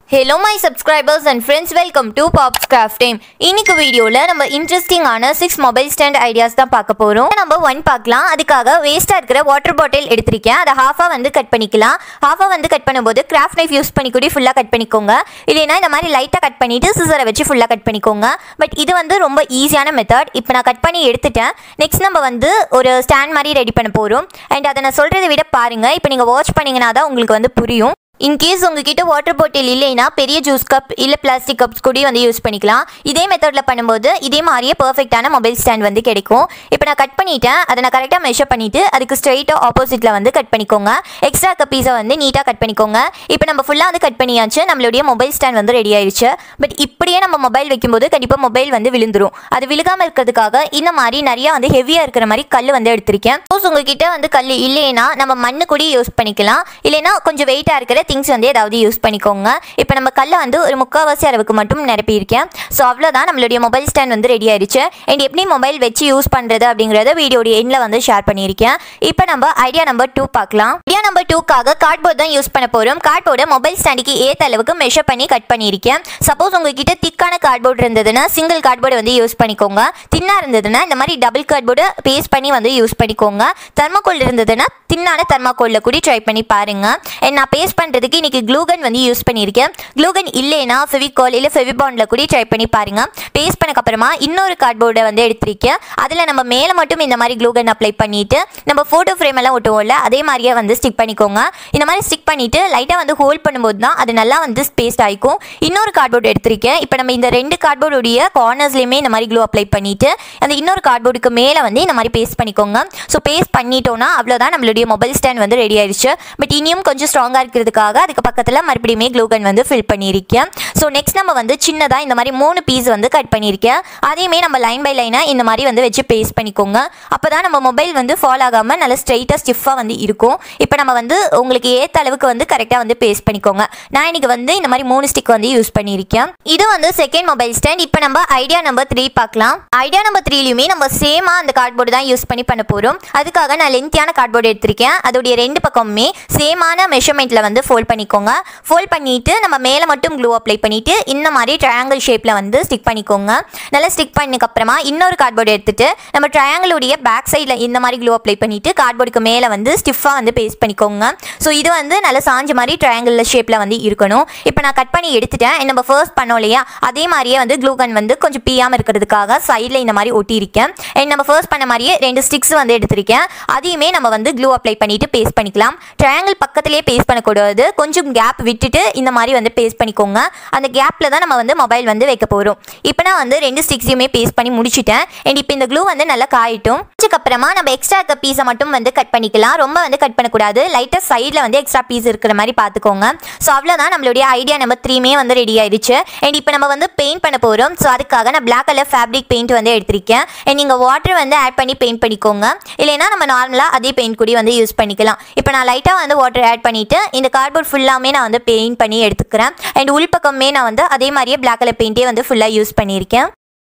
hello my subscribers and friends welcome to Pops craft time இன்னைக்கு வீடியோவில் நம்ம இன்ட்ரெஸ்டிங்கான சிக்ஸ் மொபைல் ஸ்டாண்ட் ஐடியாஸ் தான் பார்க்க போகிறோம் நம்ம ஒன் பார்க்கலாம் அதுக்காக வேஸ்ட்டாக இருக்கிற வாட்டர் பாட்டில் எடுத்திருக்கேன் அதை ஹாஃபாக வந்து கட் பண்ணிக்கலாம் ஹாஃபாக வந்து கட் பண்ணும்போது கிராஃப்ட் நைஃப் யூஸ் பண்ணி கூட ஃபுல்லாக கட் பண்ணிக்கோங்க இல்லைன்னா இந்த மாதிரி லைட்டாக கட் பண்ணிவிட்டு சிசரை வச்சு ஃபுல்லாக கட் பண்ணிக்கோங்க பட் இது வந்து ரொம்ப ஈஸியான மெத்தட் இப்போ நான் கட் பண்ணி எடுத்துட்டேன் நெக்ஸ்ட் நம்ம வந்து ஒரு ஸ்டாண்ட் மாதிரி ரெடி பண்ண போகிறோம் அண்ட் அதை நான் சொல்கிறத விட பாருங்கள் இப்போ நீங்கள் வாட்ச் பண்ணிங்கன்னா தான் உங்களுக்கு வந்து புரியும் இன்கேஸ் உங்ககிட்ட வாட்டர் பாட்டில் இல்லைன்னா பெரிய ஜூஸ் கப் இல்லை பிளாஸ்டிக் கப்ஸ் கூட வந்து யூஸ் பண்ணிக்கலாம் இதே மெத்தடில் பண்ணும்போது இதே மாதிரியே பர்ஃபெக்டான மொபைல் ஸ்டாண்ட் வந்து கிடைக்கும் இப்போ நான் கட் பண்ணிட்டேன் அதை நான் கரெக்டாக மெஷர் பண்ணிவிட்டு அதுக்கு ஸ்ட்ரைட்டாக ஆப்போசிட்டில் வந்து கட் பண்ணிக்கோங்க எக்ஸ்ட்ரா இருக்க பீஸை வந்து நீட்டாக கட் பண்ணிக்கோங்க இப்போ நம்ம ஃபுல்லாக வந்து கட் பண்ணியாச்சு நம்மளுடைய மொபைல் ஸ்டாண்ட் வந்து ரெடி ஆயிடுச்சு பட் இப்படியே நம்ம மொபைல் வைக்கும்போது கண்டிப்பாக மொபைல் வந்து விழுந்துரும் அது விழுகாமல் இருக்கிறதுக்காக இந்த மாதிரி நிறைய வந்து ஹெவியாக இருக்கிற மாதிரி கல் வந்து எடுத்திருக்கேன் சப்போஸ் உங்ககிட்ட வந்து கல் இல்லைன்னா நம்ம மண்ணு கூட யூஸ் பண்ணிக்கலாம் இல்லைன்னா கொஞ்சம் வெயிட்டாக இருக்கிற திங்ஸ் வந்து ஏதாவது யூஸ் பண்ணிக்கோங்க இப்போ நம்ம கல்லை வந்து ஒரு முக்கால்வாசி அளவுக்கு மட்டும் நிரப்பியிருக்கேன் ஸோ அவ்வளோதான் நம்மளுடைய மொபைல் ஸ்டாண்ட் வந்து ரெடி ஆயிடுச்சு அண்ட் எப்படி மொபைல் வச்சு யூஸ் பண்ணுறது அப்படிங்கிறத வீடியோடைய எண்ணில் வந்து ஷேர் பண்ணியிருக்கேன் இப்போ நம்ம ஐடியா நம்பர் டூ பார்க்கலாம் ஐடியா நம்பர் டூக்காக கார்ட்போர்ட் தான் யூஸ் பண்ண போகிறோம் கார்ட்போர்டை மொபைல் ஸ்டாண்டுக்கு ஏற்ற அளவுக்கு மெஷர் பண்ணி கட் பண்ணியிருக்கேன் சப்போஸ் உங்ககிட்ட திக்கான கார்ட்போர்ட் இருந்ததுன்னா சிங்கிள் கார்ட்போர்டு வந்து யூஸ் பண்ணிக்கோங்க தின்னா இருந்ததுன்னா இந்த மாதிரி டபுள் கார்ட்போர்டு பேஸ்ட் பண்ணி வந்து யூஸ் பண்ணிக்கோங்க தெர்மாக்கோல் இருந்ததுன்னா தின்னான தெர்மாக்கோலில் கூட ட்ரை பண்ணி பாருங்க அண்ட் நான் பேஸ்ட் பண்ணுறதுக்கு இன்னைக்கு க்ளூகன் வந்து யூஸ் பண்ணியிருக்கேன் க்ளூகன் இல்லைன்னா ஃபெவிகால் இல்லை ஃபெவிபாண்டில் கூட ட்ரை பண்ணி பாருங்க பேஸ்ட் பண்ணக்கப்புறமா இன்னொரு கார்ட்போர்டை வந்து எடுத்திருக்கேன் அதில் நம்ம மேலே மட்டும் இந்த மாதிரி க்ளூகன் அப்ளை பண்ணிட்டு நம்ம ஃபோட்டோ ஃப்ரேம் எல்லாம் ஒட்டுவோம்ல அதே மாதிரியே வந்து ஸ்டிக் பண்ணிக்கோங்க இந்த மாதிரி ஸ்டிக் பண்ணிட்டு லைட்டாக வந்து ஹோல்ட் பண்ணும்போது தான் அது நல்லா வந்து ஸ்பேஸ்ட் ஆகிக்கும் இன்னொரு கார்ட்போர்டு எடுத்திருக்கேன் இப்போ நம்ம இந்த ரெண்டு கார்ட்போர்டுடைய கார்னர்ஸ்லையுமே இந்த மாதிரி க்ளூ அப்ளை பண்ணிட்டு அந்த இன்னொரு கார்ட்போர்டுக்கு மேலே வந்து இந்த மாதிரி பேஸ்ட் பண்ணிக்கோங்க ஸோ பேஸ்ட் பண்ணிட்டோம்னா அவ்வளோதான் நம்மளுடைய மொபைல் ஸ்டாண்ட் வந்து ரெடி ஆயிடுச்சு பட் இனியும் கொஞ்சம் ஸ்ட்ராங்காக இருக்கிறதுக்காக அதுக்கு பக்கத்தில் மறுபடியுமே க்ளூகன் வந்து ஃபில் பண்ணியிருக்கேன் ஸோ நெக்ஸ்ட் நம்ம வந்து சின்னதாக இந்த மாதிரி மூணு பீஸ் வந்து கட் பண்ணியிருக்கேன் அதையுமே நம்ம லைன் பை லைனாக இந்த மாதிரி வந்து வச்சு பேஸ்ட் பண்ணிக்கோங்க அப்போ தான் நம்ம மொபைல் வந்து ஃபால் ஆகாமல் நல்லா ஸ்ட்ரைட்டாக ஸ்டிஃபாக வந்து இருக்கும் இப்போ நம்ம வந்து உங்களுக்கு ஏற்ற அளவுக்கு வந்து கரெக்டாக வந்து பேஸ்ட் பண்ணிக்கோங்க நான் இன்னைக்கு வந்து இந்த மாதிரி மூணு ஸ்டிக் வந்து யூஸ் பண்ணியிருக்கேன் இது வந்து செகண்ட் மொபைல் ஸ்டாண்ட் இப்போ நம்ம ஐடியா நம்பர் த்ரீ பார்க்கலாம் ஐடியா நம்பர் த்ரீலையுமே நம்ம சேமாக அந்த கார்ட்போர்டு தான் யூஸ் பண்ணி பண்ண போகிறோம் அதுக்காக நான் லென்த்தியான கார்ட்போர்டு எடுத்திருக்கேன் அதோடைய ரெண்டு பக்கமுமே சேமான மெஷர்மெண்ட்டில் வந்து ஃபோல்ட் பண்ணிக்கோங்க ஃபோல்ட் பண்ணிட்டு நம்ம மேலே மட்டும் க்ளூ அப்ளை பண்ணிட்டு இந்த மாதிரி ட்ரையாங்கிள் ஷேப்பில் வந்து ஸ்டிக் பண்ணிக்கோங்க நல்லா ஸ்டிக் பண்ணதுக்கப்புறமா இன்னொரு கார்ட்போர்டு எடுத்துட்டு நம்ம ட்ரையாங்கிளுடைய பேக் சைடில் இந்த மாதிரி க்ளூ அப்ளை பண்ணிட்டு கார்ட்போர்டுக்கு மேலே வந்து ஸ்டிஃபாக வந்து பேஸ்ட் பண்ணிக்கோங்க ஸோ இது வந்து நல்லா சாஞ்ச மாதிரி ட்ரையாங்கிள் ஷேப்பில் வந்து இருக்கணும் இப்போ நான் கட் பண்ணி எடுத்துட்டேன் And நம்ம ஃபர்ஸ்ட் பண்ணோம் இல்லையா அதே மாதிரியே வந்து க்ளூ கன் வந்து கொஞ்சம் பியாமல் இருக்கிறதுக்காக சைடில் இந்த மாதிரி ஒட்டியிருக்கேன் அண்ட் நம்ம ஃபர்ஸ்ட் பண்ண மாதிரியே ரெண்டு ஸ்டிக்ஸ் வந்து எடுத்திருக்கேன் அதையுமே நம்ம வந்து க்ளூ அப்ளை பண்ணிட்டு பேஸ்ட் பண்ணிக்கலாம் ட்ரையாங்கிள் பக்கத்திலே பேஸ்ட் பண்ணக்கூடாது கொஞ்சம் கேப் விட்டுட்டு இந்த மாதிரி வந்து பேஸ்ட் பண்ணிக்கோங்க அந்த கேப்பில் தான் நம்ம வந்து மொபைல் வந்து வைக்க போகிறோம் இப்போ நான் வந்து ரெண்டு ஸ்டிக்ஸையுமே பேஸ்ட் பண்ணி முடிச்சிட்டேன் அண்ட் இப்போ இந்த க்ளூ வந்து நல்லா காயட்டும் அதுக்கப்புறமா நம்ம எக்ஸ்ட்ரா இருக்க பீஸை மட்டும் வந்து கட் பண்ணிக்கலாம் ரொம்ப வந்து கட் பண்ணக்கூடாது லைட்டாக சைடில் வந்து எக்ஸ்ட்ரா பீஸ் இருக்கிற மாதிரி பார்த்துக்கோங்க ஸோ அவ்வளோதான் நம்மளுடைய ஐடியா நம்பர் த்ரீமே வந்து ரெடி ஆயிடுச்சு அண்ட் இப்போ நம்ம வந்து பெயிண்ட் பண்ண போகிறோம் ஸோ அதுக்காக நான் பிளாக் கலர் ஃபேப்ரிக் பெயிண்ட் வந்து எடுத்திருக்கேன் அண்ட் நீங்கள் வாட்டர் வந்து ஆட் பண்ணி பெயிண்ட் பண்ணிக்கோங்க இல்லைன்னா நம்ம நார்மலாக அதே பெயிண்ட் கூட வந்து யூஸ் பண்ணிக்கலாம் இப்போ நான் லைட்டாக வந்து வாட்டர் ஆட் பண்ணிவிட்டு இந்த கார்ட்போர்ட் ஃபுல்லாமே நான் வந்து பெயிண்ட் பண்ணி எடுத்துக்கிறேன் அண்ட் உள்பக்கமே நான் வந்து அதே மாதிரியே பிளாக் கலர் பெயிண்டே வந்து ஃபுல்லாக யூஸ் பண்ணியிருக்கேன்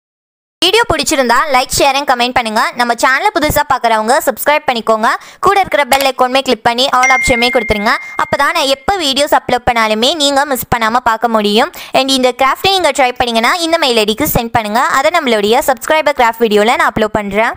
வீடியோ பிடிச்சிருந்தா லைக் ஷேர் அண்ட் கமெண்ட் பண்ணுங்க நம்ம சேனலை புதுசாக பார்க்குறவங்க சப்ஸ்கிரைப் பண்ணிக்கோங்க கூட இருக்கிற பெல் ஐக்கோனுமே கிளிக் பண்ணி ஆல் ஆப்ஷனுமே கொடுத்துருங்க அப்போ தான் நான் எப்போ வீடியோஸ் அப்லோட் பண்ணாலுமே நீங்கள் மிஸ் பண்ணாமல் பார்க்க முடியும் அண்ட் இந்த கிராஃப்ட்டை நீங்கள் ட்ரை பண்ணீங்கன்னா இந்த மெயில் ஐடிக்கு சென்ட் பண்ணுங்கள் அதை நம்மளுடைய சப்ஸ்கிரைபர் கிராஃப்ட் வீடியோவில் நான் அப்லோட் பண்ணுறேன்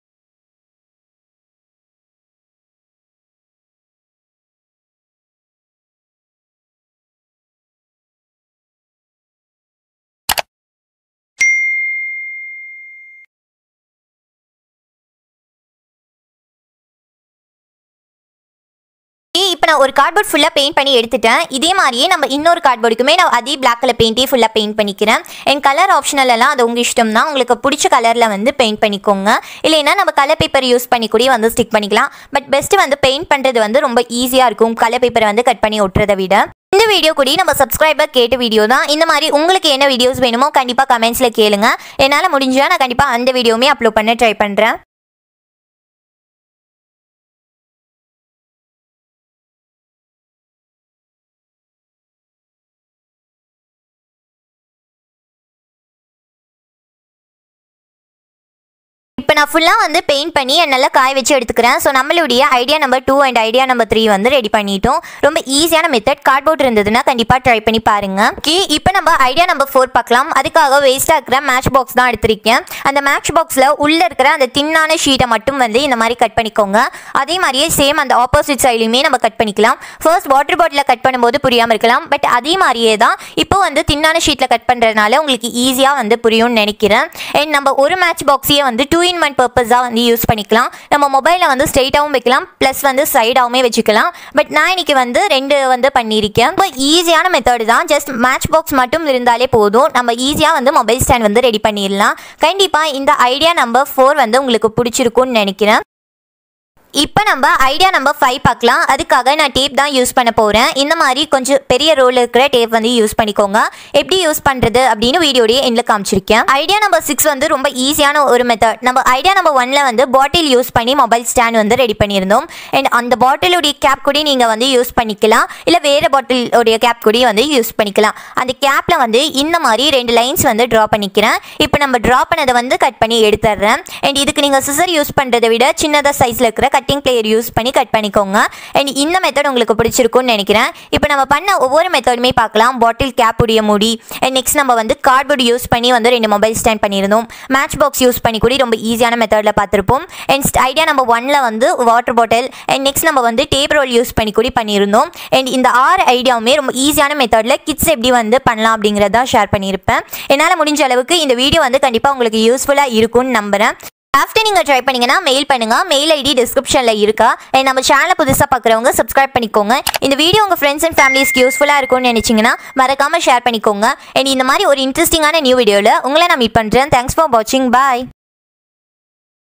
இப்போ நான் ஒரு கார்ட்போர்ட் ஃபுல்லாக பெயிண்ட் பண்ணி எடுத்துட்டேன் இதே மாதிரியே நம்ம இன்னொரு கார்ட்போர்டுக்குமே நான் அதே பிளாக் கலர் பெயிண்டே ஃபுல்லாக பெயிண்ட் பண்ணிக்கிறேன் என் கலர் ஆப்ஷனல் எல்லாம் அது உங்கள் இஷ்டம் தான் உங்களுக்கு பிடிச்ச கலரில் வந்து பெயிண்ட் பண்ணிக்கோங்க இல்லைன்னா நம்ம கலர் பேப்பர் யூஸ் பண்ணி கூட வந்து ஸ்டிக் பண்ணிக்கலாம் பட் பெஸ்ட்டு வந்து பெயிண்ட் பண்ணுறது வந்து ரொம்ப ஈஸியாக இருக்கும் கலர் பேப்பரை வந்து கட் பண்ணி ஒட்டுறதை விட இந்த வீடியோ கூட நம்ம சப்ஸ்கிரைபர் கேட்ட வீடியோ தான் இந்த மாதிரி உங்களுக்கு என்ன வீடியோஸ் வேணுமோ கண்டிப்பாக கமெண்ட்ஸில் கேளுங்க என்னால் முடிஞ்சா நான் கண்டிப்பாக அந்த வீடியோவுமே அப்லோட் பண்ண ட்ரை பண்ணுறேன் இப்போ இப்போ நான் ஃபுல்லாக வந்து பெயிண்ட் பண்ணி நல்லா காய வச்சு எடுத்துக்கிறேன் ஸோ நம்மளுடைய idea number two and idea number three வந்து ரெடி பண்ணிட்டோம் ரொம்ப ஈஸியான மெத்தட் கார்ட்போர்ட் இருந்ததுன்னா கண்டிப்பாக ட்ரை பண்ணி பாருங்க ஓகே இப்போ நம்ம ஐடியா நம்பர் ஃபோர் பார்க்கலாம் அதுக்காக வேஸ்ட்டாக இருக்கிற மேட்ச் பாக்ஸ் தான் எடுத்திருக்கேன் அந்த மேட்ச் பாக்ஸில் உள்ளே இருக்கிற அந்த தின்னான ஷீட்டை மட்டும் வந்து இந்த மாதிரி கட் பண்ணிக்கோங்க அதே மாதிரியே சேம் அந்த ஆப்போசிட் சைட்லையுமே நம்ம கட் பண்ணிக்கலாம் ஃபர்ஸ்ட் வாட்டர் பாட்டிலில் கட் பண்ணும்போது புரியாமல் இருக்கலாம் பட் அதே மாதிரியே தான் இப்போ வந்து தின்னான ஷீட்டில் கட் பண்ணுறதுனால உங்களுக்கு ஈஸியாக வந்து புரியும்னு நினைக்கிறேன் அண்ட் நம்ம ஒரு மேட்ச் பாக்ஸையே வந்து டூ இன் ஒன் பர்பஸாக வந்து யூஸ் பண்ணிக்கலாம் நம்ம மொபைலில் வந்து ஸ்ட்ரெயிட்டாகவும் வைக்கலாம் ப்ளஸ் வந்து சைடாகவுமே வச்சுக்கலாம் பட் நான் இன்னைக்கு வந்து ரெண்டு வந்து பண்ணியிருக்கேன் ரொம்ப ஈஸியான மெத்தட் தான் ஜஸ்ட் மேட்ச் பாக்ஸ் மட்டும் இருந்தாலே போதும் நம்ம ஈஸியாக வந்து மொபைல் ஸ்டாண்ட் வந்து ரெடி பண்ணிடலாம் கண்டிப்பாக இந்த ஐடியா நம்பர் ஃபோர் வந்து உங்களுக்கு பிடிச்சிருக்கும்னு நினைக்கிறேன் இப்போ நம்ம ஐடியா நம்பர் ஃபைவ் பார்க்கலாம் அதுக்காக நான் டேப் தான் யூஸ் பண்ண போகிறேன் இந்த மாதிரி கொஞ்சம் பெரிய ரோல் இருக்கிற டேப் வந்து யூஸ் பண்ணிக்கோங்க எப்படி யூஸ் பண்ணுறது அப்படின்னு வீடியோடைய எண்டில் காமிச்சிருக்கேன் ஐடியா நம்பர் சிக்ஸ் வந்து ரொம்ப ஈஸியான ஒரு மெத்தட் நம்ம ஐடியா நம்பர் ஒன்ல வந்து பாட்டில் யூஸ் பண்ணி மொபைல் ஸ்டாண்ட் வந்து ரெடி பண்ணியிருந்தோம் அண்ட் அந்த பாட்டிலுடைய கேப் கூட நீங்கள் வந்து யூஸ் பண்ணிக்கலாம் இல்லை வேறு பாட்டிலுடைய கேப் கூட வந்து யூஸ் பண்ணிக்கலாம் அந்த கேப்பில் வந்து இந்த மாதிரி ரெண்டு லைன்ஸ் வந்து ட்ரா பண்ணிக்கிறேன் இப்போ நம்ம ட்ரா பண்ணதை வந்து கட் பண்ணி எடுத்துடுறேன் அண்ட் இதுக்கு நீங்கள் சிசர் யூஸ் பண்ணுறதை விட சின்னதாக சைஸில் இருக்கிற கட்டிங் பிளேயர் யூஸ் பண்ணி கட் பண்ணிக்கோங்க அண்ட் இந்த மெத்தட் உங்களுக்கு பிடிச்சிருக்கும்னு நினைக்கிறேன் இப்போ நம்ம பண்ண ஒவ்வொரு மெத்தடுமே பார்க்கலாம் பாட்டில் கேப் உடைய முடி அண்ட் நெக்ஸ்ட் நம்ம வந்து கார்ட்போர்டு யூஸ் பண்ணி வந்து ரெண்டு மொபைல் ஸ்டாண்ட் பண்ணியிருந்தோம் மேட்ச் பாக்ஸ் யூஸ் பண்ணி கூட ரொம்ப ஈஸியான மெத்தடில் பார்த்துருப்போம் அண்ட் ஐடியா நம்ம ஒன்ல வந்து வாட்டர் பாட்டில் அண்ட் நெக்ஸ்ட் நம்ம வந்து டேப் ரோல் யூஸ் பண்ணி கூட பண்ணியிருந்தோம் அண்ட் இந்த ஆறு ஐடியாவுமே ரொம்ப ஈஸியான மெத்தடில் கிட்ஸ் எப்படி வந்து பண்ணலாம் அப்படிங்கிறத ஷேர் பண்ணியிருப்பேன் என்னால் முடிஞ்ச அளவுக்கு இந்த வீடியோ வந்து கண்டிப்பாக உங்களுக்கு யூஸ்ஃபுல்லாக இருக்கும்னு நம்புகிறேன் ஆஃப்டர் நீங்கள் ட்ரை பண்ணீங்கன்னா மெயில் பண்ணுங்க மெயில் ஐடி டிஸ்கிரிப்ஷனில் இருக்கா அண்ட் நம்ம சேனலை புதுசாக பார்க்குறவங்க சப்ஸ்கிரைப் பண்ணிக்கோங்க இந்த வீடியோ உங்கள் ஃப்ரெண்ட்ஸ் அண்ட் ஃபேமிலிஸ்க்கு யூஸ்ஃபுல்லாக இருக்கும்னு நினச்சிங்கன்னா மறக்காமல் ஷேர் பண்ணிக்கோங்க அண்ட் இந்த மாதிரி ஒரு இன்ட்ரெஸ்டிங்கான நியூ வீடியோவில் உங்களை நான் மீட் பண்ணுறேன் தேங்க்ஸ் ஃபார் வாட்சிங் பாய்